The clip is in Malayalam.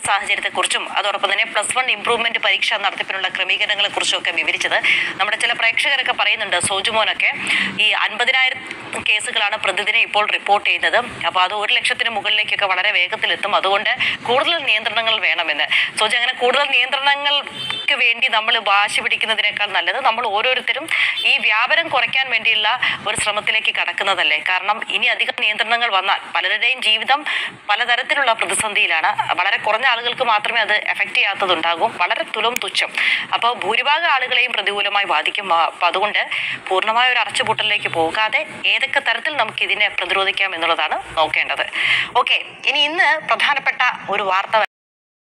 സാഹചര്യത്തെക്കുറിച്ചും അതോടൊപ്പം തന്നെ പ്ലസ് വൺ ഇംപ്രൂവ്മെന്റ് പരീക്ഷ നടത്തിപ്പിനുള്ള ക്രമീകരണങ്ങളെ കുറിച്ചും ഒക്കെ വിവരിച്ചത് നമ്മുടെ ചില പ്രേക്ഷകരൊക്കെ പറയുന്നുണ്ട് സോജുമോനൊക്കെ ഈ അൻപതിനായിരം കേസുകളാണ് പ്രതിദിനം ഇപ്പോൾ റിപ്പോർട്ട് ചെയ്യുന്നത് അപ്പോൾ അത് ഒരു ലക്ഷത്തിന് മുകളിലേക്കൊക്കെ വളരെ വേഗത്തിലെത്തും അതുകൊണ്ട് കൂടുതൽ നിയന്ത്രണങ്ങൾ വേണമെന്ന് സോജി അങ്ങനെ കൂടുതൽ നിയന്ത്രണങ്ങൾക്ക് വേണ്ടി നമ്മൾ വാശി പിടിക്കുന്നതിനേക്കാൾ നല്ലത് നമ്മൾ ഓരോരുത്തരും ഈ വ്യാപനം കുറയ്ക്കാൻ വേണ്ടിയുള്ള ഒരു ശ്രമത്തിലേക്ക് കടക്കുന്നതല്ലേ കാരണം ഇനി അധികം നിയന്ത്രണങ്ങൾ വന്നാൽ പലരുടെയും ജീവിതം പലതരത്തിലുള്ള പ്രതിസന്ധിയിലാണ് വളരെ കുറഞ്ഞ ആളുകൾക്ക് മാത്രമേ അത് എഫക്റ്റ് ചെയ്യാത്തതുണ്ടാകും വളരെ തുലം തുച്ഛം അപ്പോൾ ഭൂരിഭാഗം ആളുകളെയും പ്രതികൂലമായി ബാധിക്കും ആ, അപ്പോൾ അതുകൊണ്ട് പൂർണ്ണമായ ഒരു അടച്ചുപൂട്ടലിലേക്ക് പോകാതെ ഏതൊക്കെ തരത്തിൽ നമുക്ക് ഇതിനെ പ്രതിരോധിക്കാം എന്നുള്ളതാണ് നോക്കേണ്ടത് ഓക്കെ ഇനി ഇന്ന് പ്രധാനപ്പെട്ട ഒരു വാർത്ത